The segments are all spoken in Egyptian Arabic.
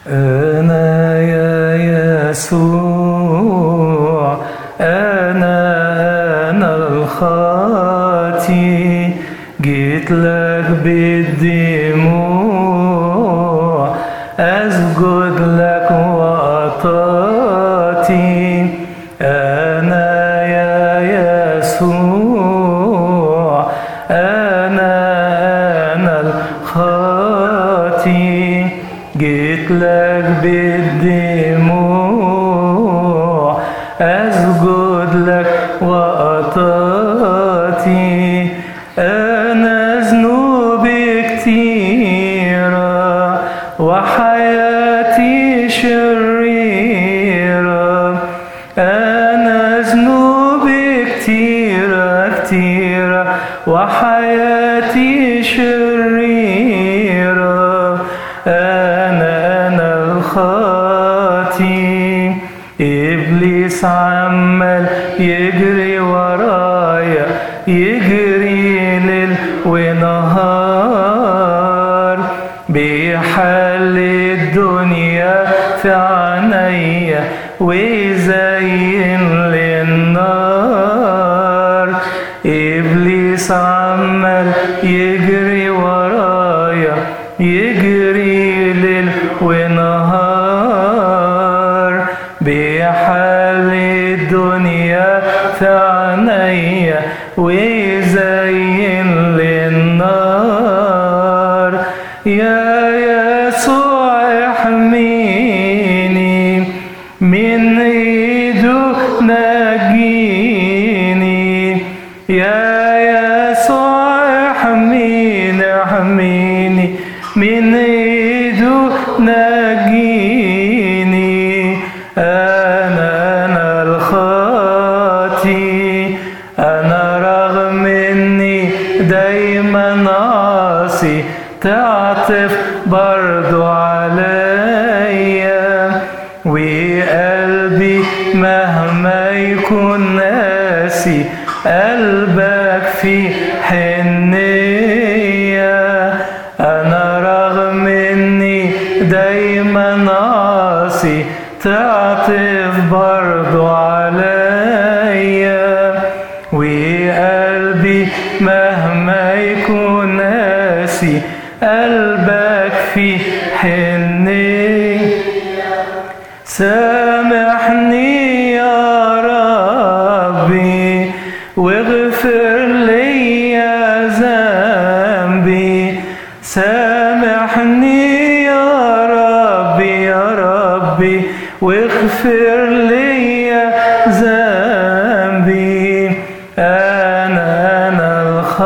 أنا يا يسوع أنا أنا الخاطي جيت لك بالدموع أسجد لك وأطاطي أنا يا يسوع أنا أنا الخاطي جيت لك بالدموع أسجد لك وأطاطي أنا ذنوبي كتيرة وحياتي شريرة أنا ذنوبي كتيرة كتيرة وحياتي شريرة أنا أنا الخاطي إبليس عمال يجري ورايا يجري ليل ونهار بيحل الدنيا في عينيا ويزين للنار إبليس عمال يجري ورايا يجري ليل ونهار بيحل الدنيا في عينيا ويزين للنار يا يسوع احميني من ايده نجيني يا يسوع احميني احميني من ايده نجيني انا انا الخاطي انا رغم اني دايما عاصي تعطف برضو عليا وقلبي مهما يكون ناسي قلبك في حنية أنا رغم إني دايما عاصي تعطف برضو عليا وقلبي مهما يكون ناسي قلبك في حنية سامحني يا ربي واغفر لي يا ذنبي سامحني يا ربي يا ربي واغفر لي يا ذنبي أنا أنا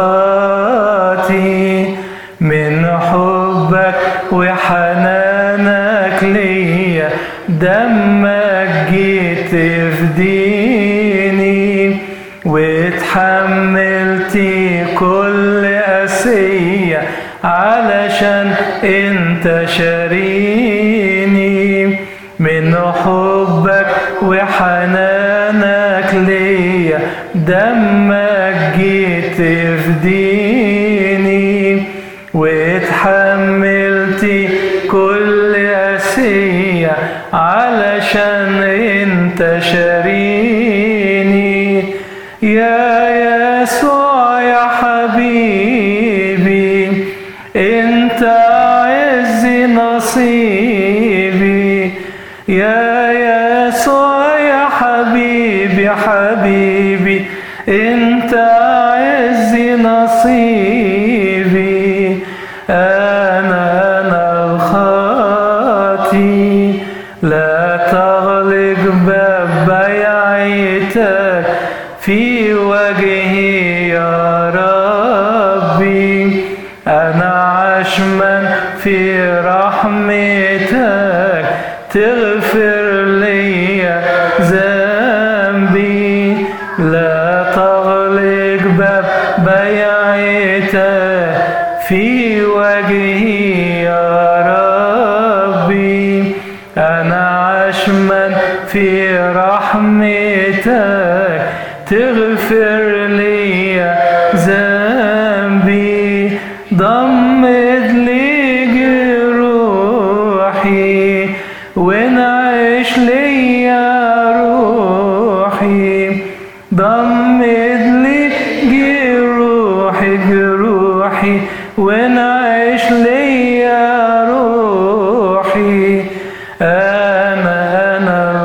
الخاطي من حبك وحنانك ليا دمك جيت تفديني واتحملتي كل أسية علشان انت شاريني من حبك وحنانك ليا دمك جيت تفديني واتحملتي كل أسية علشان انت شاريني يا يسوع يا حبيبي انت عز نصيبي يا يسوع يا حبيبي حبيبي انت عز نصيبي انا انا الخاطي لا تغلق باب بيعتك في وجهي يا ربي أنا عشمان في رحمتك تغفر لي ذنبي لا تغلق باب بيعتك في وجهي يا ربي أنا عشمان في رحمتك تغفر لي ذنبي ضمد لي جروحي روحي أنا أنا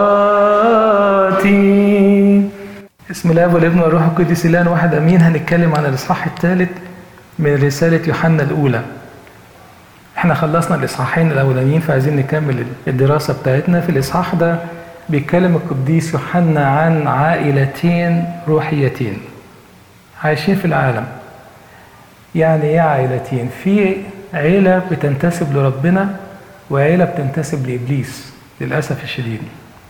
الخاطي اسم الاب والابن والروح القدس الان واحد امين هنتكلم عن الاصحاح الثالث من رساله يوحنا الاولى احنا خلصنا الاصحاحين الاولانيين فعايزين نكمل الدراسه بتاعتنا في الاصحاح ده بيتكلم القديس يوحنا عن عائلتين روحيتين عايشين في العالم يعني ايه عائلتين في عيله بتنتسب لربنا وعيله بتنتسب لابليس للاسف الشديد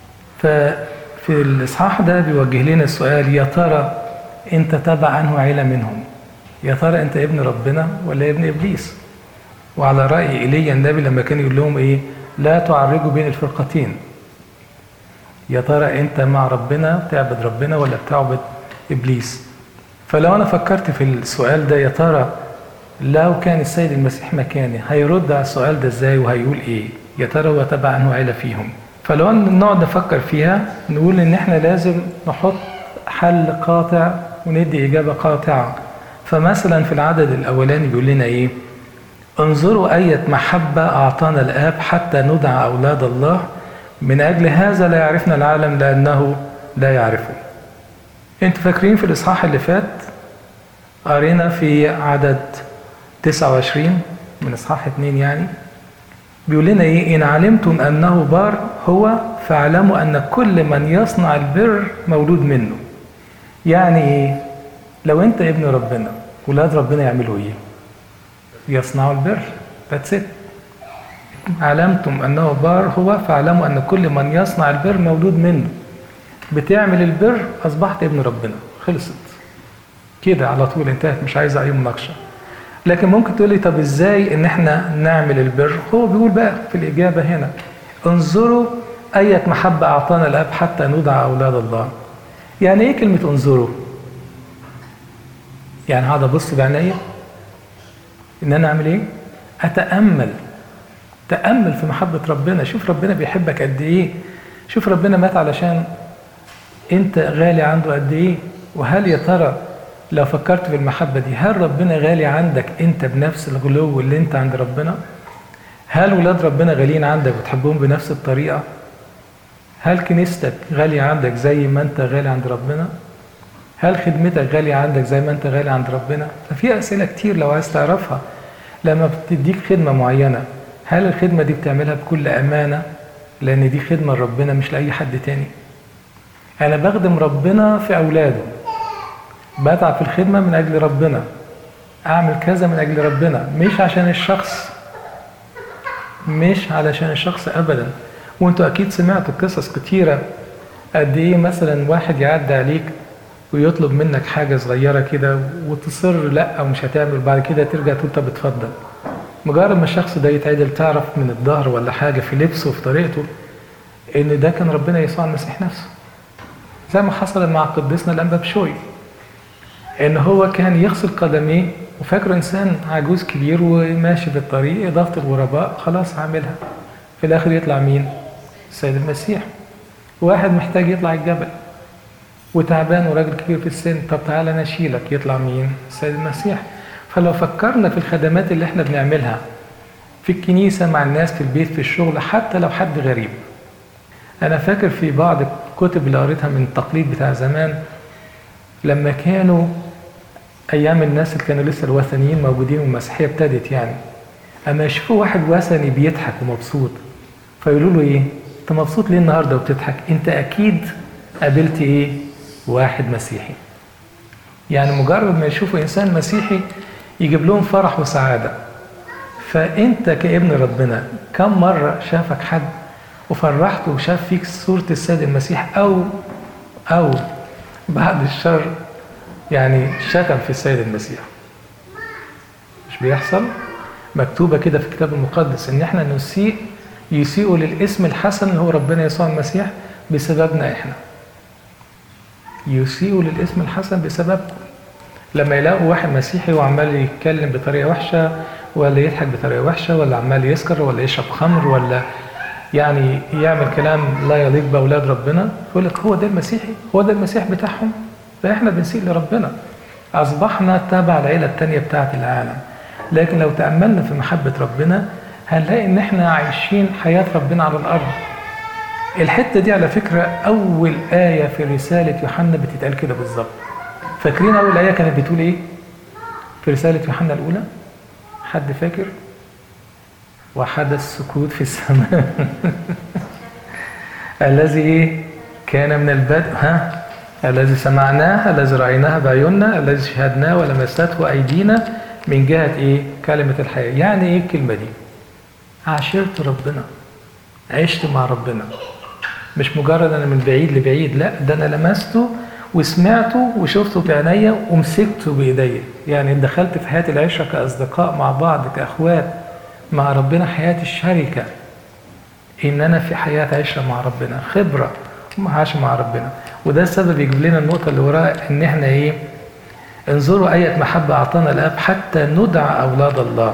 ففي الاصحاح ده بيوجه لنا السؤال يا ترى انت تبع انه عيله منهم يا ترى انت ابن ربنا ولا ابن ابليس وعلى راي ايليا النبي لما كان يقول لهم ايه لا تعرجوا بين الفرقتين يا ترى انت مع ربنا بتعبد ربنا ولا بتعبد ابليس فلو انا فكرت في السؤال ده يا ترى لو كان السيد المسيح مكاني هيرد على السؤال ده ازاي وهيقول ايه يا ترى هو تبع انه عيله فيهم فلو نقعد نفكر فيها نقول ان احنا لازم نحط حل قاطع وندي اجابه قاطعه فمثلا في العدد الاولاني بيقول لنا ايه انظروا أية محبة أعطانا الآب حتى ندعى أولاد الله من أجل هذا لا يعرفنا العالم لأنه لا يعرفه انتوا فاكرين في الإصحاح اللي فات قرينا في عدد 29 من إصحاح 2 يعني بيقول لنا إيه إن علمتم أنه بار هو فاعلموا أن كل من يصنع البر مولود منه يعني إيه لو أنت ابن ربنا ولاد ربنا يعملوا إيه يصنعوا البر That's it علمتم أنه بار هو فاعلموا أن كل من يصنع البر مولود منه بتعمل البر أصبحت ابن ربنا خلصت كده على طول انتهت مش عايزة أي مناقشة لكن ممكن تقولي طب ازاي ان احنا نعمل البر هو بيقول بقى في الإجابة هنا انظروا أية محبة أعطانا الأب حتى ندعى أولاد الله يعني إيه كلمة انظروا يعني هذا بص بعينيا ان انا اعمل ايه اتامل تامل في محبه ربنا شوف ربنا بيحبك قد ايه شوف ربنا مات علشان انت غالي عنده قد ايه وهل يا ترى لو فكرت في المحبة دي هل ربنا غالي عندك انت بنفس الغلو اللي انت عند ربنا هل ولاد ربنا غاليين عندك وتحبهم بنفس الطريقة هل كنيستك غالية عندك زي ما انت غالي عند ربنا هل خدمتك غالية عندك زي ما انت غالي عند ربنا ففي أسئلة كتير لو عايز تعرفها لما بتديك خدمة معينة هل الخدمة دي بتعملها بكل أمانة لأن دي خدمة لربنا مش لأي حد تاني أنا بخدم ربنا في أولاده بتعب في الخدمة من أجل ربنا أعمل كذا من أجل ربنا مش عشان الشخص مش علشان الشخص أبدا وانتوا أكيد سمعتوا قصص كتيرة قد إيه مثلا واحد يعدي عليك ويطلب منك حاجة صغيرة كده وتصر لا ومش هتعمل بعد كده ترجع تقول طب اتفضل مجرد ما الشخص ده يتعدل تعرف من الظهر ولا حاجة في لبسه وفي طريقته إن ده كان ربنا يسوع المسيح نفسه زي ما حصل مع قديسنا الأنبا بشوي إن هو كان يغسل قدميه وفاكره إنسان عجوز كبير وماشي في الطريق إضافة الغرباء خلاص هعملها في الآخر يطلع مين؟ السيد المسيح واحد محتاج يطلع الجبل وتعبان وراجل كبير في السن طب تعالى انا اشيلك يطلع مين السيد المسيح فلو فكرنا في الخدمات اللي احنا بنعملها في الكنيسة مع الناس في البيت في الشغل حتى لو حد غريب أنا فاكر في بعض الكتب اللي قريتها من التقليد بتاع زمان لما كانوا أيام الناس اللي كانوا لسه الوثنيين موجودين والمسيحية ابتدت يعني أما يشوفوا واحد وثني بيضحك ومبسوط فيقولوا له إيه؟ أنت مبسوط ليه النهاردة وبتضحك؟ أنت أكيد قابلت إيه؟ واحد مسيحي يعني مجرد ما يشوفوا إنسان مسيحي يجيب لهم فرح وسعادة فأنت كابن ربنا كم مرة شافك حد وفرحته وشاف فيك صورة السيد المسيح أو أو بعد الشر يعني شتم في السيد المسيح مش بيحصل مكتوبة كده في الكتاب المقدس إن إحنا نسيء يسيئوا للاسم الحسن اللي هو ربنا يسوع المسيح بسببنا إحنا يسيئوا للاسم الحسن بسببكم لما يلاقوا واحد مسيحي وعمال يتكلم بطريقه وحشه ولا يضحك بطريقه وحشه ولا عمال يسكر ولا يشرب خمر ولا يعني يعمل كلام لا يليق باولاد ربنا يقول لك هو ده المسيحي هو ده المسيح بتاعهم فاحنا بنسيء لربنا اصبحنا تبع العيله الثانيه بتاعه العالم لكن لو تاملنا في محبه ربنا هنلاقي ان احنا عايشين حياة ربنا على الارض الحتة دي على فكرة اول آية في رسالة يوحنا بتتقال كده بالظبط فاكرين اول آية كانت بتقول ايه في رسالة يوحنا الاولى حد فاكر وحدث سكوت في السماء الذي ايه كان من البدء ها الذي سمعناه الذي رأيناه بعيوننا الذي شهدناه ولمسته أيدينا من جهة إيه؟ كلمة الحياة يعني إيه الكلمة دي؟ عاشرت ربنا عشت مع ربنا مش مجرد أنا من بعيد لبعيد لا ده أنا لمسته وسمعته وشفته بعينيا ومسكته بإيديا يعني دخلت في حياة العشرة كأصدقاء مع بعض كأخوات مع ربنا حياة الشركة إن أنا في حياة عشرة مع ربنا خبرة معاش مع ربنا وده السبب يجيب لنا النقطة اللي وراها إن إحنا إيه انظروا أية محبة أعطانا الآب حتى ندعى أولاد الله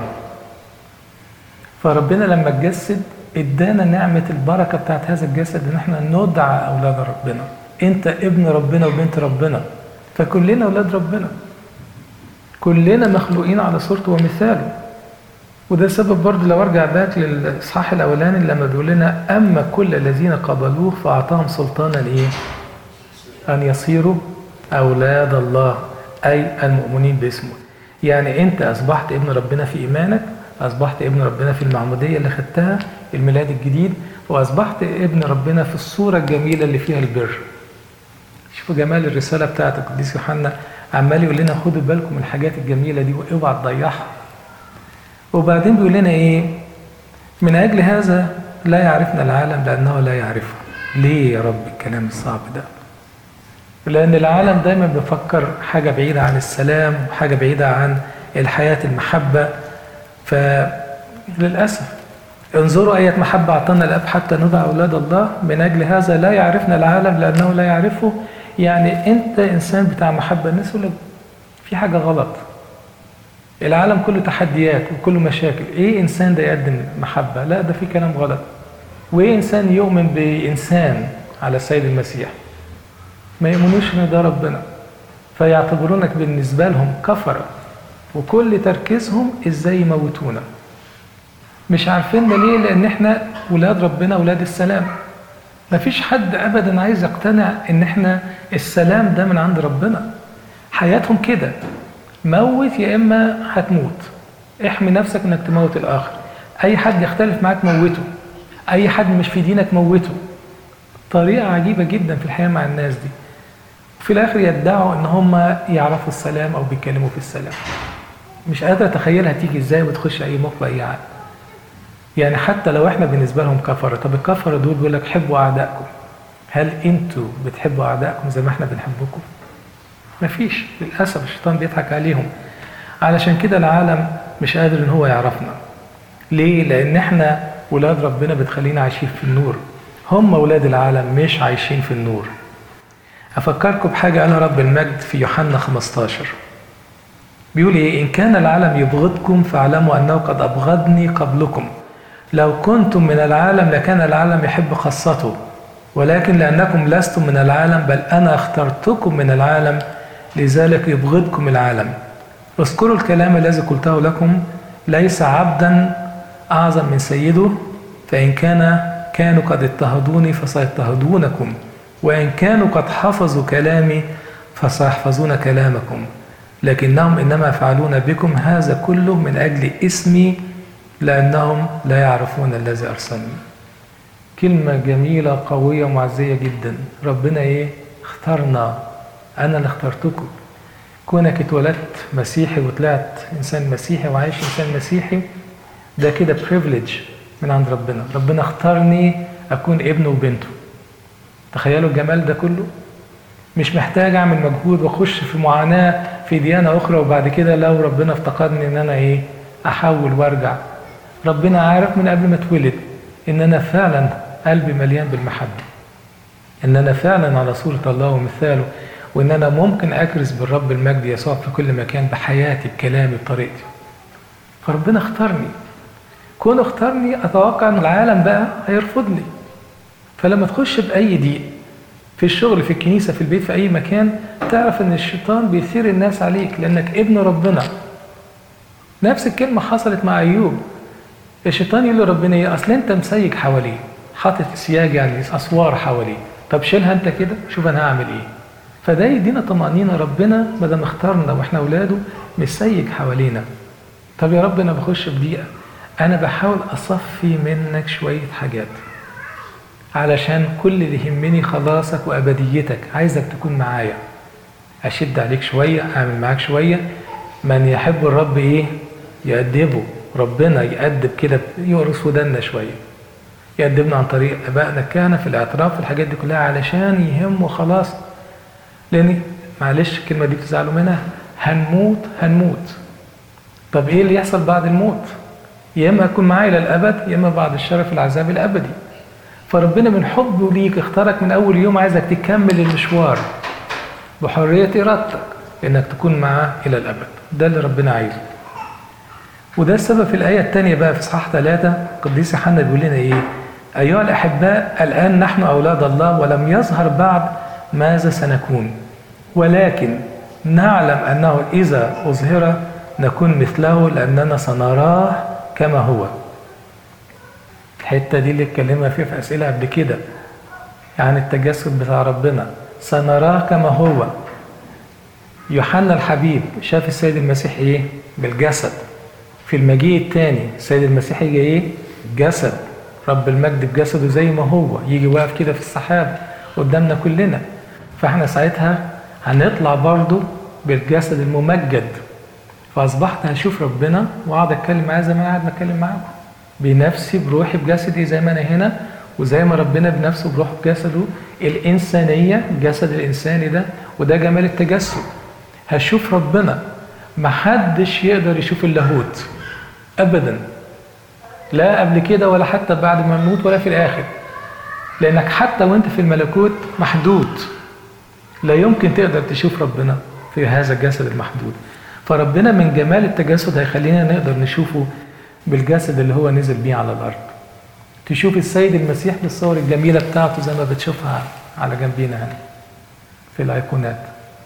فربنا لما اتجسد ادانا نعمة البركة بتاعت هذا الجسد إن إحنا ندعى أولاد ربنا أنت ابن ربنا وبنت ربنا فكلنا أولاد ربنا كلنا مخلوقين على صورته ومثاله وده سبب برضه لو ارجع باك للاصحاح الاولاني لما بيقول لنا اما كل الذين قبلوه فاعطاهم سلطانا ايه؟ ان يصيروا اولاد الله اي المؤمنين باسمه. يعني انت اصبحت ابن ربنا في ايمانك، اصبحت ابن ربنا في المعموديه اللي خدتها الميلاد الجديد، واصبحت ابن ربنا في الصوره الجميله اللي فيها البر. شوفوا جمال الرساله بتاعت القديس يوحنا عمال يقول لنا خدوا بالكم من الحاجات الجميله دي واوعى تضيعها. وبعدين بيقول لنا ايه من اجل هذا لا يعرفنا العالم لانه لا يعرفه ليه يا رب الكلام الصعب ده لان العالم دايما بيفكر حاجه بعيده عن السلام وحاجه بعيده عن الحياه المحبه فللاسف انظروا اية محبة أعطانا الأب حتى ندعى أولاد الله من أجل هذا لا يعرفنا العالم لأنه لا يعرفه يعني أنت إنسان بتاع محبة الناس يقول لك في حاجة غلط العالم كله تحديات وكله مشاكل ايه انسان ده يقدم محبه لا ده في كلام غلط وايه انسان يؤمن بانسان على السيد المسيح ما يؤمنوش ان ده ربنا فيعتبرونك بالنسبه لهم كفره وكل تركيزهم ازاي يموتونا مش عارفين ده ليه لان احنا ولاد ربنا ولاد السلام مفيش حد ابدا عايز يقتنع ان احنا السلام ده من عند ربنا حياتهم كده موت يا اما هتموت احمي نفسك انك تموت الاخر اي حد يختلف معاك موته اي حد مش في دينك موته طريقه عجيبه جدا في الحياه مع الناس دي وفي الاخر يدعوا ان هم يعرفوا السلام او بيتكلموا في السلام مش قادر اتخيلها تيجي ازاي وتخش اي مخ باي عقل يعني حتى لو احنا بالنسبه لهم كفره طب الكفره دول بيقول لك حبوا اعدائكم هل انتوا بتحبوا اعدائكم زي ما احنا بنحبكم مفيش للأسف الشيطان بيضحك عليهم علشان كده العالم مش قادر ان هو يعرفنا ليه؟ لأن احنا ولاد ربنا بتخلينا عايشين في النور هم ولاد العالم مش عايشين في النور أفكركم بحاجة قالها رب المجد في يوحنا 15 بيقول إيه إن كان العالم يبغضكم فاعلموا أنه قد أبغضني قبلكم لو كنتم من العالم لكان العالم يحب خاصته ولكن لأنكم لستم من العالم بل أنا اخترتكم من العالم لذلك يبغضكم العالم اذكروا الكلام الذي قلته لكم ليس عبدا أعظم من سيده فإن كان كانوا قد اضطهدوني فسيضطهدونكم وإن كانوا قد حفظوا كلامي فسيحفظون كلامكم لكنهم إنما يفعلون بكم هذا كله من أجل اسمي لأنهم لا يعرفون الذي أرسلني كلمة جميلة قوية ومعزية جدا ربنا إيه اختارنا أنا اللي اخترتكم كونك اتولدت مسيحي وطلعت إنسان مسيحي وعايش إنسان مسيحي ده كده بريفليج من عند ربنا ربنا اختارني أكون ابنه وبنته تخيلوا الجمال ده كله مش محتاج أعمل مجهود وأخش في معاناة في ديانة أخرى وبعد كده لو ربنا افتقدني إن أنا إيه أحول وأرجع ربنا عارف من قبل ما اتولد إن أنا فعلا قلبي مليان بالمحبة إن أنا فعلا على صورة الله ومثاله وإن أنا ممكن أكرز بالرب المجد يسوع في كل مكان بحياتي بكلامي بطريقتي فربنا اختارني كونه اختارني أتوقع إن العالم بقى هيرفضني فلما تخش بأي ضيق في الشغل في الكنيسة في البيت في أي مكان تعرف إن الشيطان بيثير الناس عليك لأنك ابن ربنا نفس الكلمة حصلت مع أيوب الشيطان يقول لربنا ايه اصل انت مسيج حواليه حاطط سياج يعني اسوار حواليه طب شيلها انت كده شوف انا هعمل ايه فده يدينا طمأنينة ربنا ما دام اختارنا واحنا اولاده مسيج حوالينا طب يا رب انا بخش في ضيقه انا بحاول اصفي منك شويه حاجات علشان كل اللي يهمني خلاصك وابديتك عايزك تكون معايا اشد عليك شويه اعمل معاك شويه من يحب الرب ايه يأدبه ربنا يأدب كده يقرص ودنا شويه يقدمنا عن طريق ابائنا الكهنه في الاعتراف في الحاجات دي كلها علشان يهمه خلاص لان معلش الكلمه دي بتزعلوا منها هنموت هنموت طب ايه اللي يحصل بعد الموت يا اما اكون معاه الى الابد يا اما بعد الشرف العذاب الابدي فربنا من حبه ليك اختارك من اول يوم عايزك تكمل المشوار بحريه ارادتك انك تكون معاه الى الابد ده اللي ربنا عايزه وده السبب في الايه الثانيه بقى في اصحاح ثلاثه القديس يوحنا بيقول لنا ايه ايها الاحباء الان نحن اولاد الله ولم يظهر بعد ماذا سنكون ولكن نعلم انه اذا اظهر نكون مثله لاننا سنراه كما هو الحته دي اللي اتكلمنا فيها في اسئله قبل كده يعني التجسد بتاع ربنا سنراه كما هو يوحنا الحبيب شاف السيد المسيح ايه بالجسد في المجيء الثاني السيد المسيح يجي ايه جسد رب المجد بجسده زي ما هو يجي واقف كده في السحاب قدامنا كلنا فاحنا ساعتها هنطلع برضه بالجسد الممجد فاصبحت هشوف ربنا واقعد اتكلم معاه زي ما انا قاعد بتكلم معاكم بنفسي بروحي بجسدي زي ما انا هنا وزي ما ربنا بنفسه بروحه بجسده الانسانيه الجسد الانساني ده وده جمال التجسد هشوف ربنا محدش يقدر يشوف اللاهوت ابدا لا قبل كده ولا حتى بعد ما نموت ولا في الاخر لانك حتى وانت في الملكوت محدود لا يمكن تقدر تشوف ربنا في هذا الجسد المحدود فربنا من جمال التجسد هيخلينا نقدر نشوفه بالجسد اللي هو نزل بيه على الارض تشوف السيد المسيح بالصور الجميله بتاعته زي ما بتشوفها على جنبينا هنا في الايقونات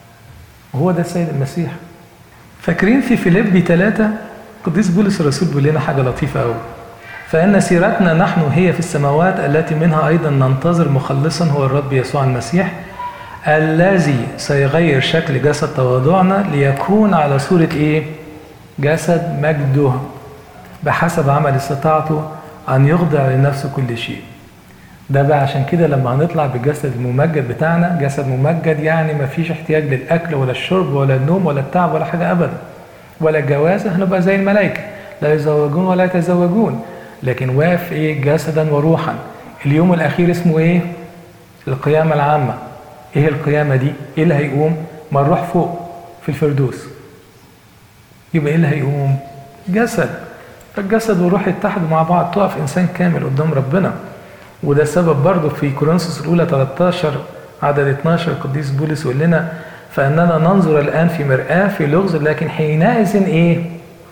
وهو ده السيد المسيح فاكرين في فيليبي ثلاثة قديس بولس الرسول بيقول لنا حاجة لطيفة قوي فإن سيرتنا نحن هي في السماوات التي منها أيضا ننتظر مخلصا هو الرب يسوع المسيح الذي سيغير شكل جسد تواضعنا ليكون على صورة إيه؟ جسد مجده بحسب عمل استطاعته أن يخضع لنفسه كل شيء ده بقى عشان كده لما هنطلع بالجسد الممجد بتاعنا جسد ممجد يعني ما فيش احتياج للأكل ولا الشرب ولا النوم ولا التعب ولا حاجة أبدا ولا الجواز هنبقى زي الملائكة لا يزوجون ولا يتزوجون لكن واقف إيه جسدا وروحا اليوم الأخير اسمه إيه القيامة العامة إيه القيامة دي إيه اللي هيقوم ما نروح فوق في الفردوس يبقى إيه اللي هيقوم جسد فالجسد والروح يتحدوا مع بعض تقف إنسان كامل قدام ربنا وده السبب برضه في كورنثوس الأولى 13 عدد 12 القديس بولس يقول لنا فإننا ننظر الآن في مرآة في لغز لكن حينئذ إيه؟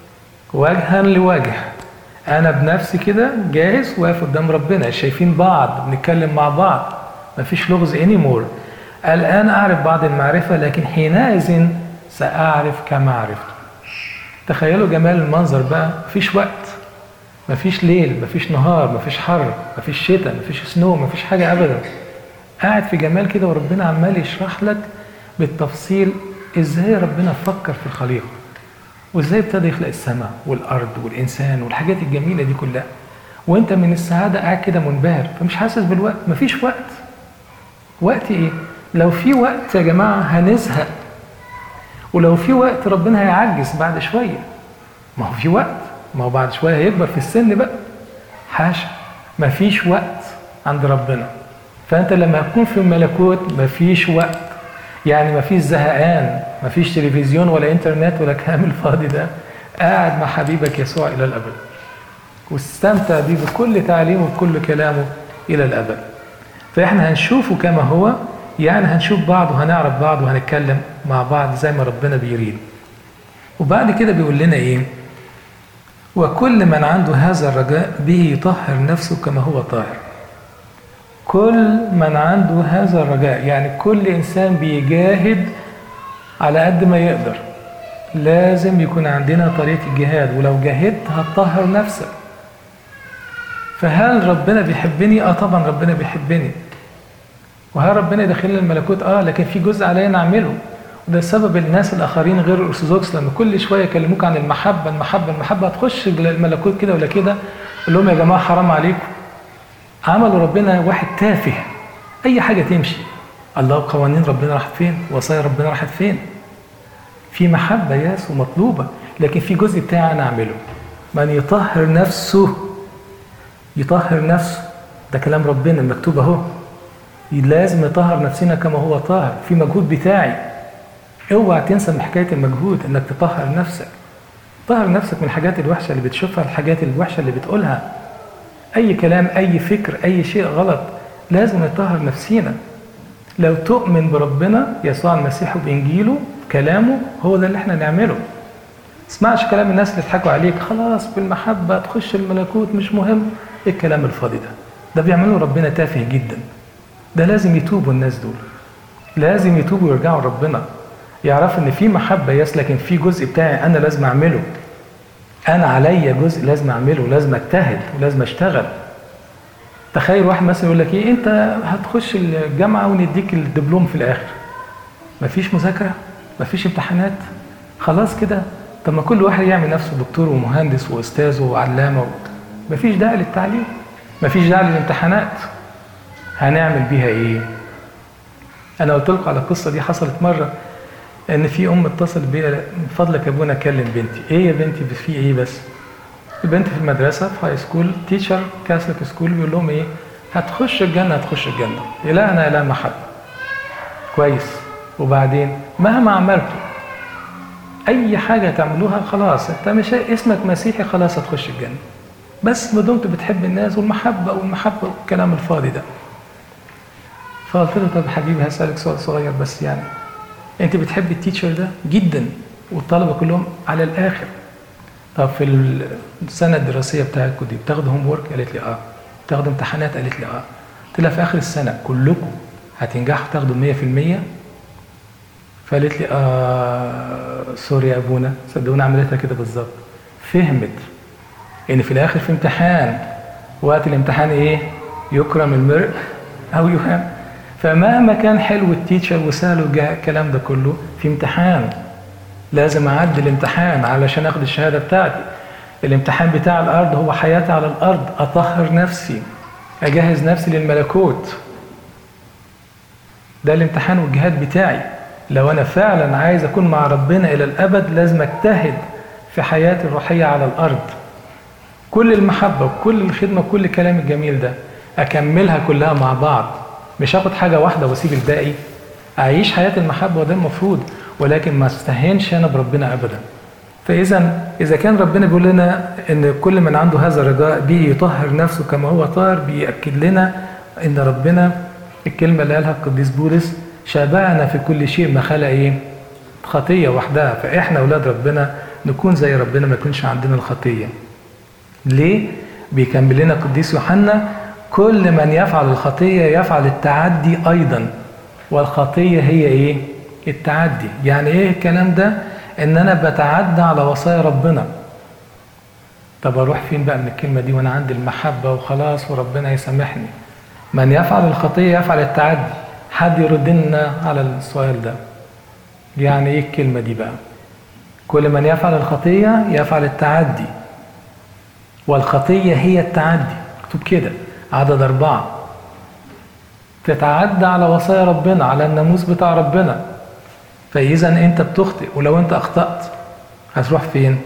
وجها لوجه أنا بنفسي كده جاهز واقف قدام ربنا شايفين بعض بنتكلم مع بعض مفيش لغز انيمور الآن أعرف بعض المعرفة لكن حينئذ سأعرف كما عرفت تخيلوا جمال المنظر بقى مفيش وقت مفيش ليل مفيش نهار مفيش حر مفيش شتاء مفيش سنو مفيش حاجة أبدا قاعد في جمال كده وربنا عمال يشرح لك بالتفصيل ازاي ربنا فكر في الخليقة وازاي ابتدى يخلق السماء والأرض والإنسان والحاجات الجميلة دي كلها وانت من السعادة قاعد كده منبهر فمش حاسس بالوقت مفيش وقت وقت ايه لو في وقت يا جماعة هنزهق ولو في وقت ربنا هيعجز بعد شوية ما هو في وقت ما هو بعد شوية هيكبر في السن بقى حاشا مفيش وقت عند ربنا فأنت لما تكون في الملكوت مفيش وقت يعني مفيش زهقان مفيش تلفزيون ولا انترنت ولا كلام الفاضي ده قاعد مع حبيبك يسوع إلى الأبد واستمتع بيه بكل تعليمه وبكل كلامه إلى الأبد فإحنا هنشوفه كما هو يعني هنشوف بعض وهنعرف بعض وهنتكلم مع بعض زي ما ربنا بيريد وبعد كده بيقول لنا إيه وكل من عنده هذا الرجاء به يطهر نفسه كما هو طاهر كل من عنده هذا الرجاء يعني كل إنسان بيجاهد على قد ما يقدر لازم يكون عندنا طريقة الجهاد ولو جاهدت هتطهر نفسك فهل ربنا بيحبني اه طبعا ربنا بيحبني وهل ربنا يدخلني الملكوت اه لكن في جزء عليا نعمله وده سبب الناس الاخرين غير الارثوذكس لما كل شويه يكلموك عن المحبه المحبه المحبه هتخش الملكوت كده ولا كده قول لهم يا جماعه حرام عليكم عملوا ربنا واحد تافه اي حاجه تمشي الله قوانين ربنا راحت فين وصايا ربنا راحت فين في محبه ياس ومطلوبه لكن في جزء بتاعي انا اعمله من يطهر نفسه يطهر نفسه ده كلام ربنا مكتوب اهو لازم نطهر نفسنا كما هو طاهر في مجهود بتاعي اوعى تنسى من حكايه المجهود انك تطهر نفسك طهر نفسك من الحاجات الوحشه اللي بتشوفها الحاجات الوحشه اللي بتقولها اي كلام اي فكر اي شيء غلط لازم نطهر نفسينا لو تؤمن بربنا يسوع المسيح وبانجيله كلامه هو ده اللي احنا نعمله اسمعش كلام الناس اللي يضحكوا عليك خلاص بالمحبه تخش الملكوت مش مهم ايه الكلام الفاضي ده ده بيعملوا ربنا تافه جدا ده لازم يتوبوا الناس دول لازم يتوبوا ويرجعوا لربنا يعرفوا ان في محبه يس لكن في جزء بتاعي انا لازم اعمله انا عليا جزء لازم اعمله لازم اجتهد ولازم اشتغل تخيل واحد مثلا يقول لك ايه انت هتخش الجامعه ونديك الدبلوم في الاخر مفيش مذاكره مفيش امتحانات خلاص كده طب ما كل واحد يعمل نفسه دكتور ومهندس واستاذ وعلامه و... مفيش داعي للتعليم مفيش داعي للامتحانات هنعمل بيها ايه انا قلت لكم على القصه دي حصلت مره ان في ام اتصل بيا من فضلك يا ابونا كلم بنتي ايه يا بنتي في ايه بس البنت في المدرسه في هاي سكول تيشر كاثوليك سكول بيقول لهم ايه هتخش الجنه هتخش الجنه الهنا اله محبه كويس وبعدين مهما عملتوا اي حاجه تعملوها خلاص انت مش اسمك مسيحي خلاص هتخش الجنه بس ما دمت بتحب الناس والمحبه والمحبه والكلام الفاضي ده فقلت له طب حبيبي هسالك سؤال صغير بس يعني انت بتحب التيتشر ده جدا والطلبه كلهم على الاخر طب في السنه الدراسيه بتاعتكم دي بتاخدوا هوم ورك قالت لي اه بتاخدوا امتحانات قالت لي اه قلت لها في اخر السنه كلكم هتنجحوا تاخدوا 100% فقالت لي اه سوري يا ابونا صدقوني عملتها كده بالظبط فهمت ان في الاخر في امتحان وقت الامتحان ايه يكرم المرء او يهان فمهما كان حلو التيتشر وسهل الكلام ده كله في امتحان لازم اعدي الامتحان علشان اخد الشهاده بتاعتي الامتحان بتاع الارض هو حياتي على الارض اطهر نفسي اجهز نفسي للملكوت ده الامتحان والجهاد بتاعي لو انا فعلا عايز اكون مع ربنا الى الابد لازم اجتهد في حياتي الروحيه على الارض كل المحبه وكل الخدمه وكل الكلام الجميل ده اكملها كلها مع بعض مش هاخد حاجه واحده واسيب الباقي اعيش حياه المحبه وده المفروض ولكن ما استهينش انا بربنا ابدا فاذا اذا كان ربنا بيقول لنا ان كل من عنده هذا الرجاء بيه يطهر نفسه كما هو طاهر بياكد لنا ان ربنا الكلمه اللي قالها القديس بولس شابهنا في كل شيء ما خلق ايه خطيه وحدها فاحنا اولاد ربنا نكون زي ربنا ما يكونش عندنا الخطيه ليه بيكمل لنا القديس يوحنا كل من يفعل الخطيه يفعل التعدي ايضا والخطيه هي ايه التعدي يعني ايه الكلام ده ان انا بتعدى على وصايا ربنا طب اروح فين بقى من الكلمه دي وانا عندي المحبه وخلاص وربنا يسامحني من يفعل الخطيه يفعل التعدي حد يرد لنا على السؤال ده يعني ايه الكلمه دي بقى كل من يفعل الخطيه يفعل التعدي والخطيه هي التعدي مكتوب كده عدد اربعه تتعدى على وصايا ربنا على الناموس بتاع ربنا فاذا انت بتخطئ ولو انت اخطات هتروح فين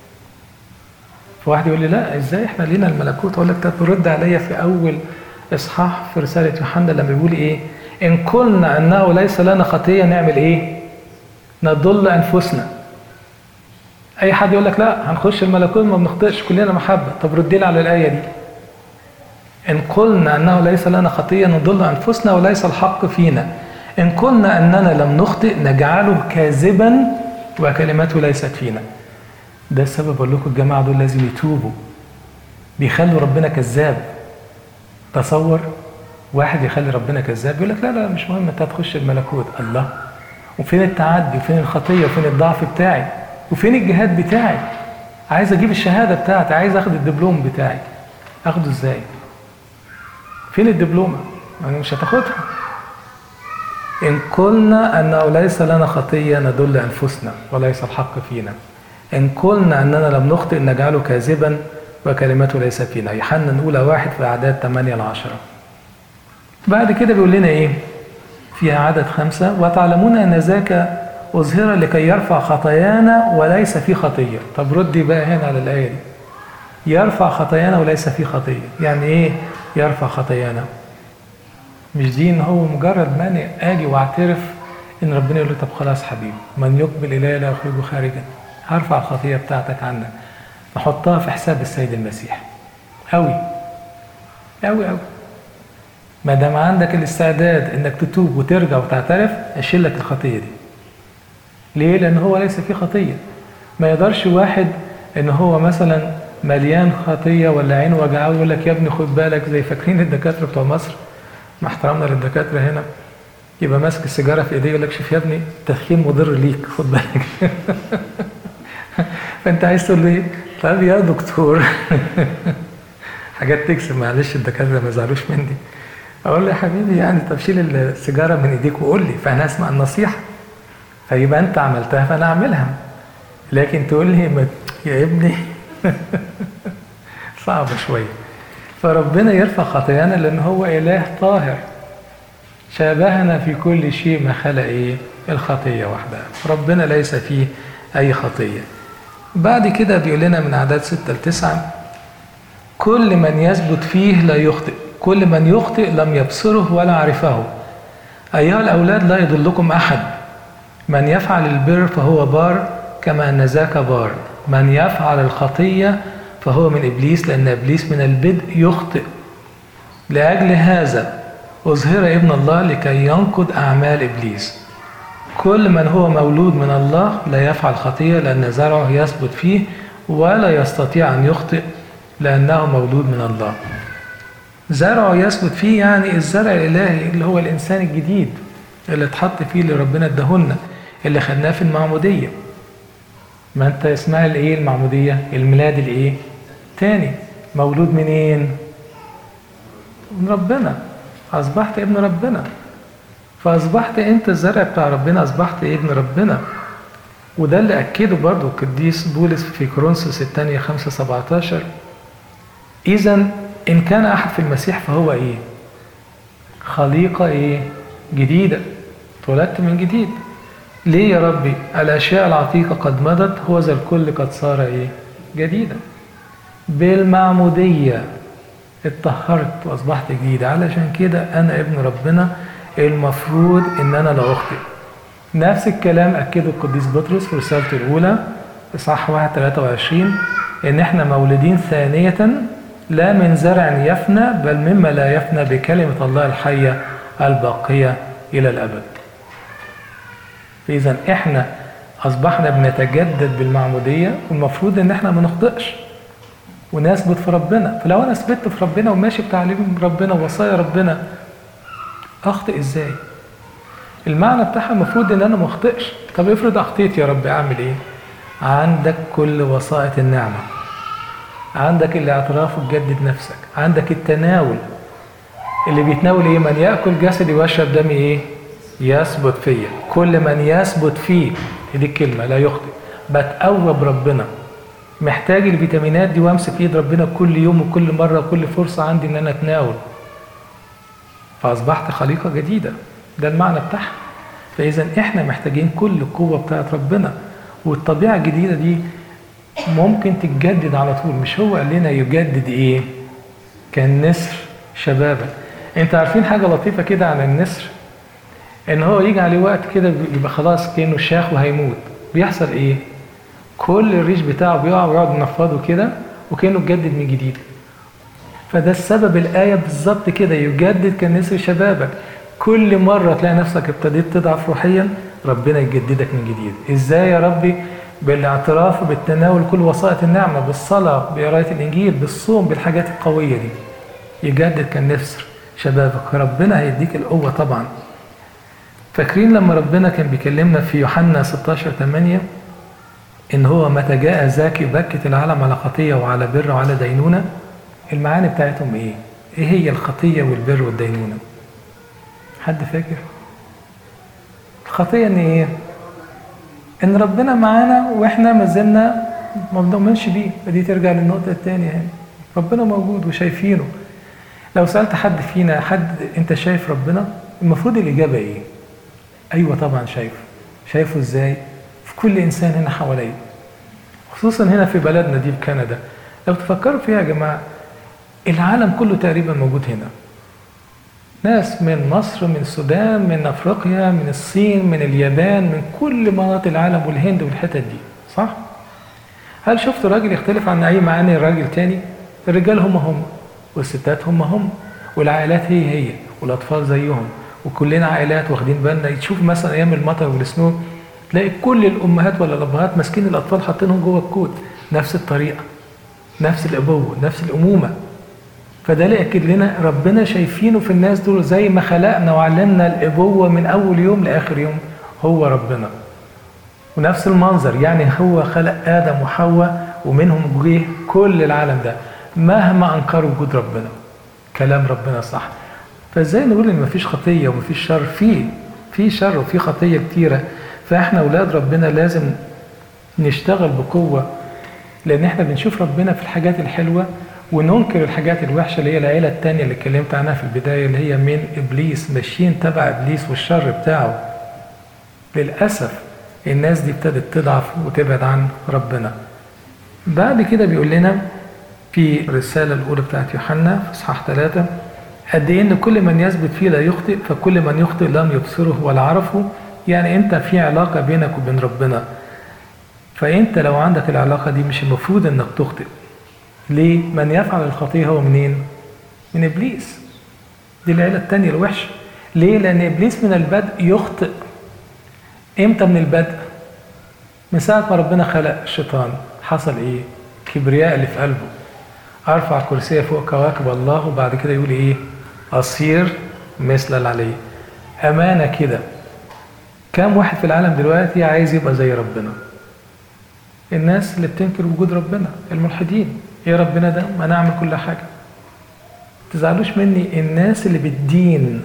فواحد يقول لي لا ازاي احنا لينا الملكوت اقول لك طب رد عليا في اول اصحاح في رساله يوحنا لما بيقول ايه ان قلنا انه ليس لنا خطيه نعمل ايه نضل انفسنا اي حد يقول لك لا هنخش الملكوت ما بنخطئش كلنا محبه طب رد لي على الايه دي ان قلنا انه ليس لنا خطيه نضل انفسنا وليس الحق فينا إن قلنا أننا لم نخطئ نجعله كاذبا وكلماته ليست فينا ده السبب أقول لكم الجماعة دول لازم يتوبوا بيخلوا ربنا كذاب تصور واحد يخلي ربنا كذاب يقول لك لا لا مش مهم انت هتخش الملكوت الله وفين التعدي وفين الخطيه وفين الضعف بتاعي وفين الجهاد بتاعي عايز اجيب الشهاده بتاعتي عايز اخد الدبلوم بتاعي اخده ازاي فين الدبلومه انا مش هتاخدها ان قلنا انه ليس لنا خطيه ندل انفسنا وليس الحق فينا ان قلنا اننا لم نخطئ نجعله كاذبا وكلمته ليس فينا يوحنا الاولى واحد في اعداد 8 ل 10 بعد كده بيقول لنا ايه فيها عدد خمسة وتعلمون أن ذاك أظهر لكي يرفع خطايانا وليس في خطية طب ردي بقى هنا على الآية دي يرفع خطايانا وليس في خطية يعني إيه يرفع خطايانا مش دي إن هو مجرد ما أنا أجي وأعترف إن ربنا يقول له طب خلاص حبيبي من يقبل إلي لا يخرجه خارجا هرفع الخطية بتاعتك عنك نحطها في حساب السيد المسيح أوي أوي أوي ما دام عندك الاستعداد انك تتوب وترجع وتعترف اشيل لك الخطيه دي ليه لان هو ليس فيه خطيه ما يقدرش واحد ان هو مثلا مليان خطيه ولا عينه وجعاه يقول لك يا ابني خد بالك زي فاكرين الدكاتره بتوع مصر مع احترامنا للدكاتره هنا يبقى ماسك السيجاره في ايديه يقول لك شوف يا ابني التدخين مضر ليك خد بالك فانت عايز تقول له ايه؟ طب يا دكتور حاجات تكسب معلش الدكاتره ما يزعلوش مني اقول له يا حبيبي يعني طب شيل السيجاره من ايديك وقول لي فانا اسمع النصيحه فيبقى انت عملتها فانا اعملها لكن تقول لي يا ابني صعبه شويه فربنا يرفع خطايانا لان هو اله طاهر شابهنا في كل شيء ما خلق ايه الخطيه وحدها ربنا ليس فيه اي خطيه بعد كده بيقول لنا من اعداد ستة لتسعة كل من يثبت فيه لا يخطئ كل من يخطئ لم يبصره ولا عرفه أيها الأولاد لا يضلكم أحد من يفعل البر فهو بار كما أن ذاك بار من يفعل الخطية فهو من إبليس لأن إبليس من البدء يخطئ لأجل هذا أظهر ابن الله لكي ينقض أعمال إبليس كل من هو مولود من الله لا يفعل خطية لأن زرعه يثبت فيه ولا يستطيع أن يخطئ لأنه مولود من الله زرعه يثبت فيه يعني الزرع الإلهي اللي هو الإنسان الجديد اللي اتحط فيه اللي ربنا اداهولنا اللي خدناه في المعمودية ما انت اسمها الايه المعمودية الميلاد الايه تاني مولود منين من ربنا اصبحت ابن ربنا فاصبحت انت الزرع بتاع ربنا اصبحت ابن ربنا وده اللي اكده برضو القديس بولس في كورنثوس الثانية 5 17 اذا إن كان أحد في المسيح فهو إيه؟ خليقة إيه؟ جديدة اتولدت من جديد ليه يا ربي؟ الأشياء العتيقة قد مضت هو ذا الكل قد صار إيه؟ جديدا بالمعمودية اتطهرت وأصبحت جديدة علشان كده أنا ابن ربنا المفروض إن أنا لا أخطئ نفس الكلام أكده القديس بطرس في رسالته الأولى إصحاح 1 23 إن إحنا مولودين ثانية لا من زرع يفنى بل مما لا يفنى بكلمة الله الحية الباقية إلى الأبد فإذا إحنا أصبحنا بنتجدد بالمعمودية والمفروض إن إحنا ما نخطئش ونثبت في ربنا فلو أنا ثبت في ربنا وماشي بتعليم ربنا ووصايا ربنا أخطئ إزاي؟ المعنى بتاعها المفروض إن أنا ما أخطئش طب افرض أخطيت يا رب أعمل إيه؟ عندك كل وسائط النعمة عندك الاعتراف وتجدد نفسك عندك التناول اللي بيتناول ايه من ياكل جسدي ويشرب دمي ايه يثبت فيا كل من يثبت فيه دي الكلمه لا يخطئ بتقوى ربنا محتاج الفيتامينات دي وامسك ايد ربنا كل يوم وكل مره وكل فرصه عندي ان انا اتناول فاصبحت خليقه جديده ده المعنى بتاعها فاذا احنا محتاجين كل القوه بتاعت ربنا والطبيعه الجديده دي ممكن تتجدد على طول مش هو قال لنا يجدد ايه كالنسر شبابا انت عارفين حاجه لطيفه كده عن النسر ان هو يجي عليه وقت كده يبقى خلاص كانه شاخ وهيموت بيحصل ايه كل الريش بتاعه بيقع ويقعد ينفضه كده وكانه اتجدد من جديد فده السبب الآية بالظبط كده يجدد كالنسر شبابك كل مرة تلاقي نفسك ابتديت تضعف روحيا ربنا يجددك من جديد ازاي يا ربي بالاعتراف بالتناول كل وسائط النعمة بالصلاة بقراية الإنجيل بالصوم بالحاجات القوية دي يجدد كالنسر شبابك ربنا هيديك القوة طبعا فاكرين لما ربنا كان بيكلمنا في يوحنا 16 8 إن هو متى جاء ذاك يبكت العالم على خطية وعلى بر وعلى دينونة المعاني بتاعتهم ايه ايه هي الخطية والبر والدينونة حد فاكر الخطية ان ايه ان ربنا معانا واحنا ما زلنا ما بنؤمنش بيه فدي ترجع للنقطة الثانية يعني ربنا موجود وشايفينه لو سألت حد فينا حد انت شايف ربنا المفروض الإجابة ايه ايوه طبعا شايفه شايفه ازاي في كل انسان هنا حواليا خصوصا هنا في بلدنا دي في كندا لو تفكروا فيها يا جماعة العالم كله تقريبا موجود هنا ناس من مصر من السودان من افريقيا من الصين من اليابان من كل مناطق العالم والهند والحتت دي صح هل شفت راجل يختلف عن اي معاني راجل تاني الرجال هم هم والستات هم هم والعائلات هي هي والاطفال زيهم وكلنا عائلات واخدين بالنا تشوف مثلا ايام المطر والسنو تلاقي كل الامهات ولا الابهات ماسكين الاطفال حاطينهم جوه الكوت نفس الطريقه نفس الابوه نفس الامومه فده اللي ياكد لنا ربنا شايفينه في الناس دول زي ما خلقنا وعلمنا الابوه من اول يوم لاخر يوم هو ربنا ونفس المنظر يعني هو خلق ادم وحواء ومنهم جه كل العالم ده مهما انكروا وجود ربنا كلام ربنا صح فازاي نقول ان مفيش خطيه ومفيش شر في في شر وفي خطيه كتيره فاحنا اولاد ربنا لازم نشتغل بقوه لان احنا بنشوف ربنا في الحاجات الحلوه وننكر الحاجات الوحشه اللي هي العيله الثانيه اللي اتكلمت عنها في البدايه اللي هي من ابليس ماشيين تبع ابليس والشر بتاعه للاسف الناس دي ابتدت تضعف وتبعد عن ربنا بعد كده بيقول لنا في الرساله الاولى بتاعت يوحنا في اصحاح ثلاثه قد ايه ان كل من يثبت فيه لا يخطئ فكل من يخطئ لم يبصره ولا عرفه يعني انت في علاقه بينك وبين ربنا فانت لو عندك العلاقه دي مش المفروض انك تخطئ ليه من يفعل الخطيه هو منين من ابليس دي العيله الثانيه الوحشه ليه لان ابليس من البدء يخطئ امتى من البدء من ساعه ما ربنا خلق الشيطان حصل ايه كبرياء اللي في قلبه ارفع كرسي فوق كواكب الله وبعد كده يقول ايه اصير مثل العلي امانه كده كام واحد في العالم دلوقتي عايز يبقى زي ربنا الناس اللي بتنكر وجود ربنا الملحدين ايه ربنا ده ما نعمل كل حاجه تزعلوش مني الناس اللي بتدين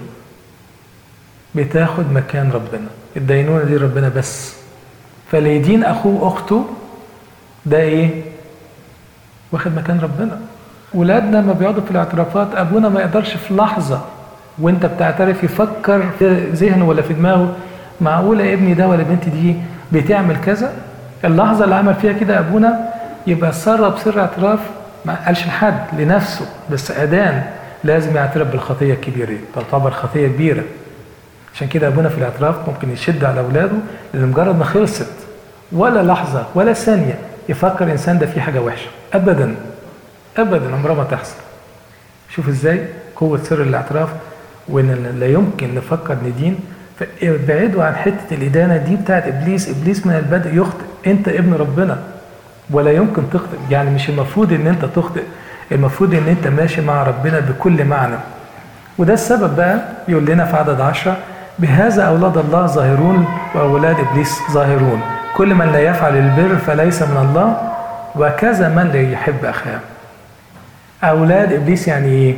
بتاخد مكان ربنا الدينونه دي ربنا بس فاللي يدين اخوه اخته ده ايه واخد مكان ربنا ولادنا ما بيقعدوا في الاعترافات ابونا ما يقدرش في لحظه وانت بتعترف يفكر في ذهنه ولا في دماغه معقوله ابني ده ولا بنتي دي بتعمل كذا اللحظه اللي عمل فيها كده ابونا يبقى سرب سر اعتراف ما قالش لحد لنفسه بس اذان لازم يعترف بالخطيه الكبيره دي تعتبر خطيه كبيره عشان كده ابونا في الاعتراف ممكن يشد على اولاده لان مجرد ما خلصت ولا لحظه ولا ثانيه يفكر الانسان ده فيه حاجه وحشه ابدا ابدا عمرها ما تحصل شوف ازاي قوه سر الاعتراف وان لا يمكن نفكر ندين فابعدوا عن حته الادانه دي بتاعت ابليس ابليس من البدء يخطئ انت ابن ربنا ولا يمكن تخطئ يعني مش المفروض ان انت تخطئ المفروض ان انت ماشي مع ربنا بكل معنى وده السبب بقى يقول لنا في عدد عشرة بهذا أولاد الله ظاهرون وأولاد إبليس ظاهرون كل من لا يفعل البر فليس من الله وكذا من لا يحب أخاه أولاد إبليس يعني إيه؟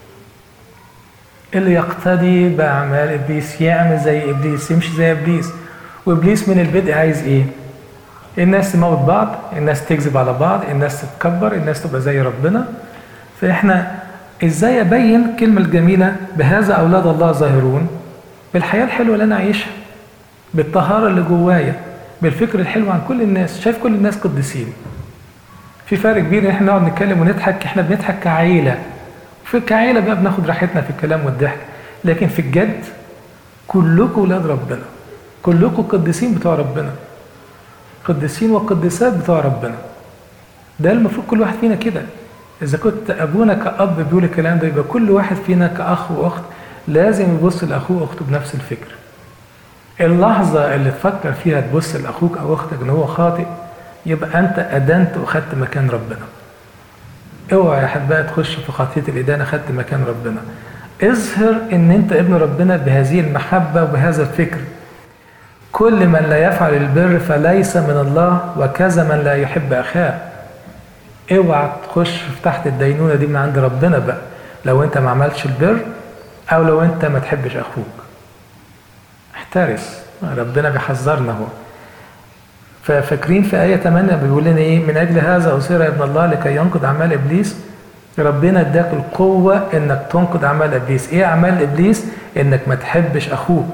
اللي يقتدي بأعمال إبليس يعمل زي إبليس يمشي زي إبليس وإبليس من البدء عايز إيه؟ الناس تموت بعض الناس تكذب على بعض الناس تتكبر الناس تبقى زي ربنا فإحنا إزاي أبين الكلمة الجميلة بهذا أولاد الله ظاهرون بالحياة الحلوة اللي أنا عايشها بالطهارة اللي جوايا بالفكر الحلو عن كل الناس شايف كل الناس قديسين في فرق كبير ان احنا نقعد نتكلم ونضحك احنا بنضحك كعيله في كعيله بقى بناخد راحتنا في الكلام والضحك لكن في الجد كلكم ولاد ربنا كلكم قديسين بتوع ربنا قديسين وقديسات بتوع ربنا ده المفروض كل واحد فينا كده اذا كنت ابونا كاب بيقول الكلام ده يبقى كل واحد فينا كاخ واخت لازم يبص لاخوه واخته بنفس الفكر اللحظة اللي تفكر فيها تبص لأخوك أو أختك إن هو خاطئ يبقى أنت أدنت وخدت مكان ربنا. اوعى يا أحبائي تخش في خطية الإدانة خدت مكان ربنا. اظهر إن أنت ابن ربنا بهذه المحبة وبهذا الفكر. كل من لا يفعل البر فليس من الله وكذا من لا يحب أخاه. اوعى تخش في تحت الدينونة دي من عند ربنا بقى لو انت ما عملتش البر او لو انت ما تحبش اخوك احترس ربنا بيحذرنا هو ففاكرين في آية 8 بيقول لنا إيه من أجل هذا أصير ابن الله لكي ينقض أعمال إبليس ربنا اداك القوة إنك تنقض أعمال إبليس إيه أعمال إبليس إنك ما تحبش أخوك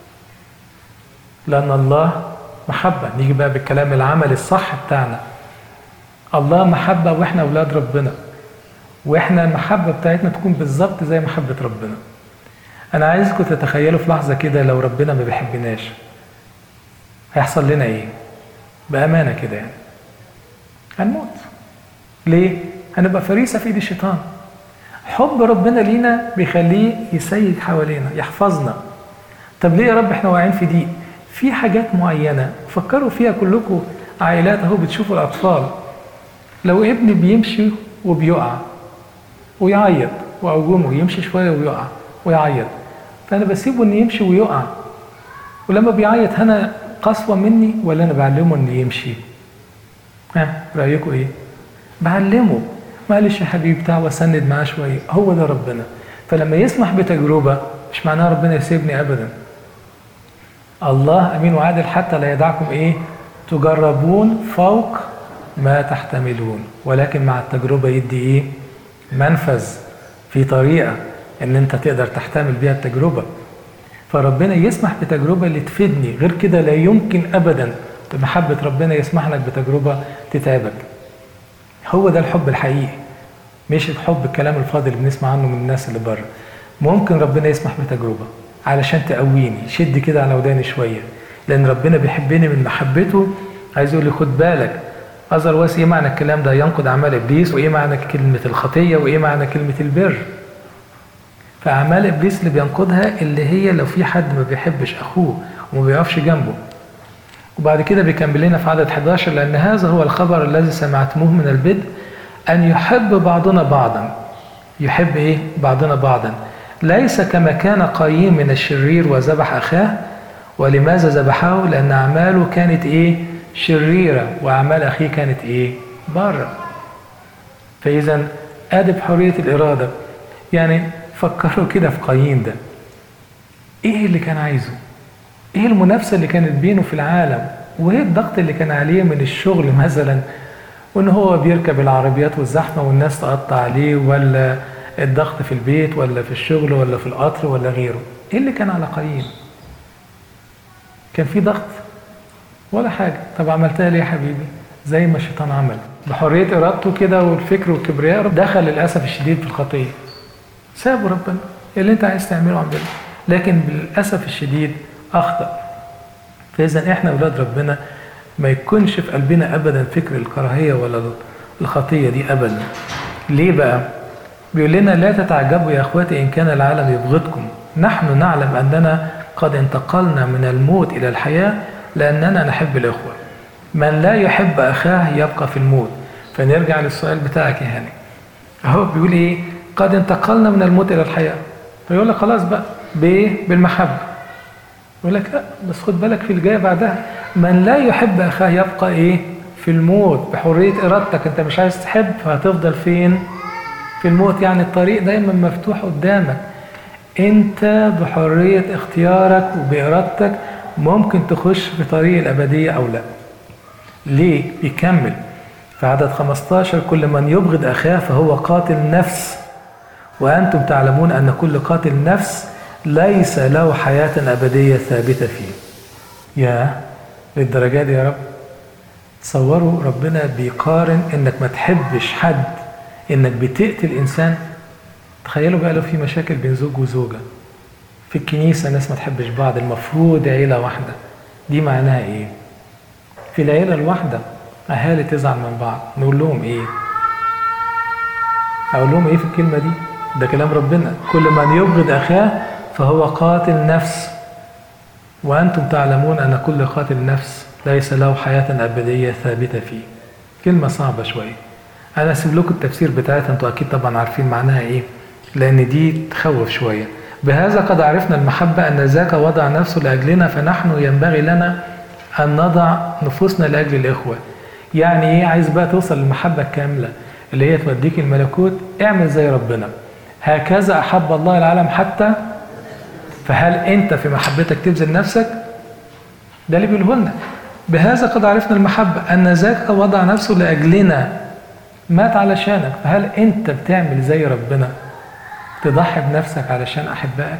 لأن الله محبة نيجي بقى بالكلام العمل الصح بتاعنا الله محبة وإحنا أولاد ربنا وإحنا المحبة بتاعتنا تكون بالظبط زي محبة ربنا أنا عايزكم تتخيلوا في لحظة كده لو ربنا ما بيحبناش هيحصل لنا إيه؟ بأمانة كده يعني هنموت ليه؟ هنبقى فريسة في ايد الشيطان حب ربنا لينا بيخليه يسيج حوالينا يحفظنا طب ليه يا رب احنا واقعين في دي في حاجات معينة فكروا فيها كلكم عائلات اهو بتشوفوا الأطفال لو ابني بيمشي وبيقع ويعيط وأقومه يمشي شوية ويقع ويعيط فأنا بسيبه إنه يمشي ويقع ولما بيعيط أنا قسوة مني ولا أنا بعلمه إنه يمشي؟ ها رأيكم إيه؟ بعلمه معلش يا حبيبي بتاع وسند معاه شوية هو ده ربنا فلما يسمح بتجربة مش معناها ربنا يسيبني أبدا الله أمين وعادل حتى لا يدعكم إيه تجربون فوق ما تحتملون ولكن مع التجربة يدي إيه منفذ في طريقة إن أنت تقدر تحتمل بيها التجربة فربنا يسمح بتجربة اللي تفيدني غير كده لا يمكن أبدا بمحبة ربنا يسمح لك بتجربة تتعبك هو ده الحب الحقيقي مش الحب الكلام الفاضي اللي بنسمع عنه من الناس اللي بره ممكن ربنا يسمح بتجربة علشان تقويني شد كده على وداني شوية لأن ربنا بيحبني من محبته عايز يقول لي خد بالك أذروايز إيه معنى الكلام ده ينقض أعمال إبليس وإيه معنى كلمة الخطية وإيه معنى كلمة البر فأعمال إبليس اللي بينقضها اللي هي لو في حد ما بيحبش أخوه وما بيقفش جنبه وبعد كده بيكمل لنا في عدد 11 لأن هذا هو الخبر الذي سمعتموه من البدء أن يحب بعضنا بعضا يحب إيه؟ بعضنا بعضا ليس كما كان قايين من الشرير وذبح أخاه ولماذا ذبحه؟ لأن أعماله كانت إيه؟ شريرة وأعمال أخيه كانت إيه؟ بارة فإذا أدب حرية الإرادة يعني فكروا كده في قايين ده إيه اللي كان عايزه؟ ايه المنافسه اللي كانت بينه في العالم وايه الضغط اللي كان عليه من الشغل مثلا وان هو بيركب العربيات والزحمه والناس تقطع عليه ولا الضغط في البيت ولا في الشغل ولا في القطر ولا غيره ايه اللي كان على قايين كان في ضغط ولا حاجه طب عملتها ليه يا حبيبي زي ما الشيطان عمل بحريه ارادته كده والفكر والكبرياء دخل للاسف الشديد في الخطيه سابوا ربنا اللي انت عايز تعمله اعمله لكن بالاسف الشديد أخطأ فإذا إحنا أولاد ربنا ما يكونش في قلبنا أبدا فكر الكراهية ولا الخطية دي أبدا ليه بقى؟ بيقول لنا لا تتعجبوا يا أخواتي إن كان العالم يبغضكم نحن نعلم أننا قد انتقلنا من الموت إلى الحياة لأننا نحب الإخوة من لا يحب أخاه يبقى في الموت فنرجع للسؤال بتاعك يا هاني أهو بيقول إيه قد انتقلنا من الموت إلى الحياة فيقول لك خلاص بقى بإيه بالمحبة يقول لك لا بس خد بالك في الجايه بعدها من لا يحب اخاه يبقى ايه في الموت بحريه ارادتك انت مش عايز تحب فهتفضل فين في الموت يعني الطريق دايما مفتوح قدامك انت بحريه اختيارك وبارادتك ممكن تخش في طريق الابديه او لا ليه بيكمل في عدد 15 كل من يبغض اخاه فهو قاتل نفس وانتم تعلمون ان كل قاتل نفس ليس له حياة أبدية ثابتة فيه يا للدرجة دي يا رب تصوروا ربنا بيقارن انك ما تحبش حد انك بتقتل انسان تخيلوا بقى لو في مشاكل بين زوج وزوجة في الكنيسة ناس ما تحبش بعض المفروض عيلة واحدة دي معناها ايه في العيلة الواحدة أهالي تزعل من بعض نقول لهم ايه أقول لهم ايه في الكلمة دي ده كلام ربنا كل من يبغض أخاه فهو قاتل نفس وأنتم تعلمون أن كل قاتل نفس ليس له حياة أبدية ثابتة فيه كلمة صعبة شوية أنا أسيب لكم التفسير بتاعتها أنتوا أكيد طبعا عارفين معناها إيه لأن دي تخوف شوية بهذا قد عرفنا المحبة أن ذاك وضع نفسه لأجلنا فنحن ينبغي لنا أن نضع نفوسنا لأجل الإخوة يعني ايه عايز بقى توصل للمحبة الكاملة اللي هي توديك الملكوت اعمل زي ربنا هكذا أحب الله العالم حتى فهل أنت في محبتك تبذل نفسك ده اللي بيقوله لنا بهذا قد عرفنا المحبة أن ذاك وضع نفسه لأجلنا مات علشانك فهل أنت بتعمل زي ربنا تضحي بنفسك علشان أحبائك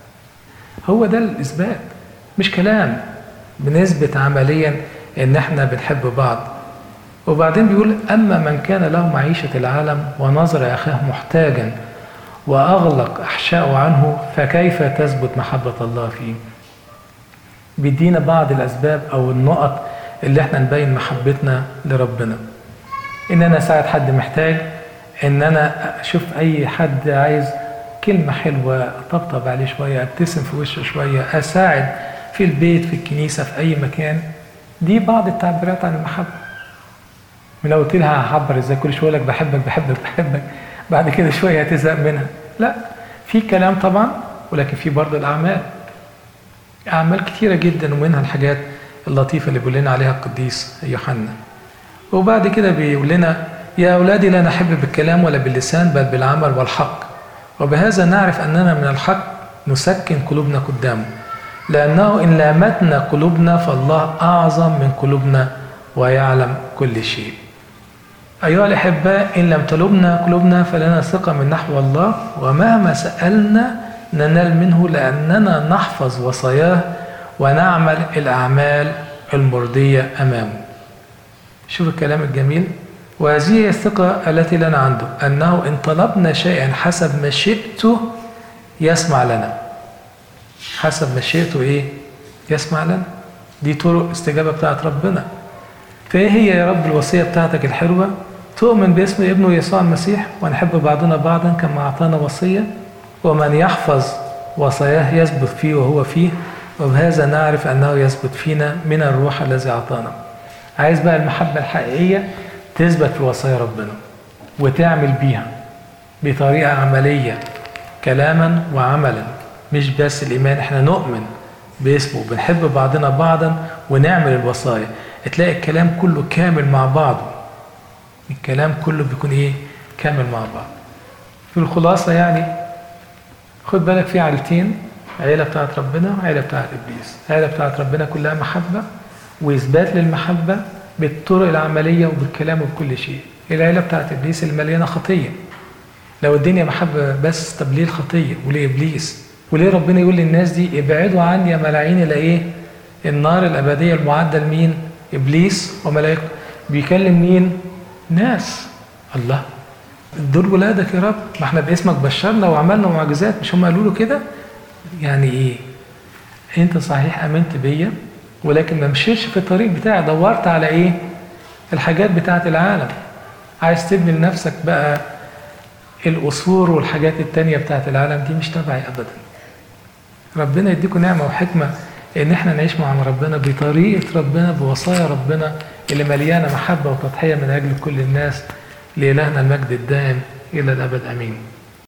هو ده الإثبات مش كلام بنثبت عمليا إن إحنا بنحب بعض وبعدين بيقول أما من كان له معيشة العالم ونظر أخاه محتاجا وأغلق أحشاءه عنه فكيف تثبت محبة الله فيه بيدينا بعض الأسباب أو النقط اللي احنا نبين محبتنا لربنا إن أنا أساعد حد محتاج إن أنا أشوف أي حد عايز كلمة حلوة أطبطب عليه شوية أبتسم في وشه شوية أساعد في البيت في الكنيسة في أي مكان دي بعض التعبيرات عن المحبة لو قلت لها هعبر ازاي كل شويه لك بحبك بحبك بحبك بعد كده شويه هتزهق منها لا في كلام طبعا ولكن في برضه الاعمال اعمال كتيره جدا ومنها الحاجات اللطيفه اللي بيقول لنا عليها القديس يوحنا وبعد كده بيقول لنا يا اولادي لا نحب بالكلام ولا باللسان بل بالعمل والحق وبهذا نعرف اننا من الحق نسكن قلوبنا قدامه لانه ان لامتنا قلوبنا فالله اعظم من قلوبنا ويعلم كل شيء أيها الأحباء إن لم تلبنا قلوبنا فلنا ثقة من نحو الله ومهما سألنا ننال منه لأننا نحفظ وصاياه ونعمل الأعمال المرضية أمامه شوف الكلام الجميل وهذه هي الثقة التي لنا عنده أنه إن طلبنا شيئا حسب مشيئته يسمع لنا حسب مشيئته إيه؟ يسمع لنا دي طرق استجابة بتاعت ربنا فايه هي يا رب الوصيه بتاعتك الحلوه تؤمن باسم ابنه يسوع المسيح ونحب بعضنا بعضا كما اعطانا وصيه ومن يحفظ وصاياه يثبت فيه وهو فيه وبهذا نعرف انه يثبت فينا من الروح الذي اعطانا عايز بقى المحبه الحقيقيه تثبت في وصايا ربنا وتعمل بيها بطريقه عمليه كلاما وعملا مش بس الايمان احنا نؤمن باسمه بنحب بعضنا بعضا ونعمل الوصايا تلاقي الكلام كله كامل مع بعضه الكلام كله بيكون ايه كامل مع بعض في الخلاصة يعني خد بالك في عيلتين عيلة بتاعت ربنا وعيلة بتاعت إبليس عيلة بتاعت ربنا كلها محبة وإثبات للمحبة بالطرق العملية وبالكلام وبكل شيء العيلة بتاعت إبليس اللي مليانة خطية لو الدنيا محبة بس طب ليه الخطية وليه إبليس وليه ربنا يقول للناس دي ابعدوا عني يا ملاعين إلى إيه النار الأبدية المعدة لمين ابليس وملائكته بيكلم مين ناس الله دول ولادك يا رب ما احنا باسمك بشرنا وعملنا معجزات مش هم قالوا له كده يعني ايه انت صحيح امنت بيا ولكن ما مشيتش في الطريق بتاعي دورت على ايه الحاجات بتاعت العالم عايز تبني لنفسك بقى القصور والحاجات التانية بتاعت العالم دي مش تبعي ابدا ربنا يديكم نعمة وحكمة ان احنا نعيش مع ربنا بطريقه ربنا بوصايا ربنا اللي مليانه محبه وتضحيه من اجل كل الناس لالهنا المجد الدائم الى الابد امين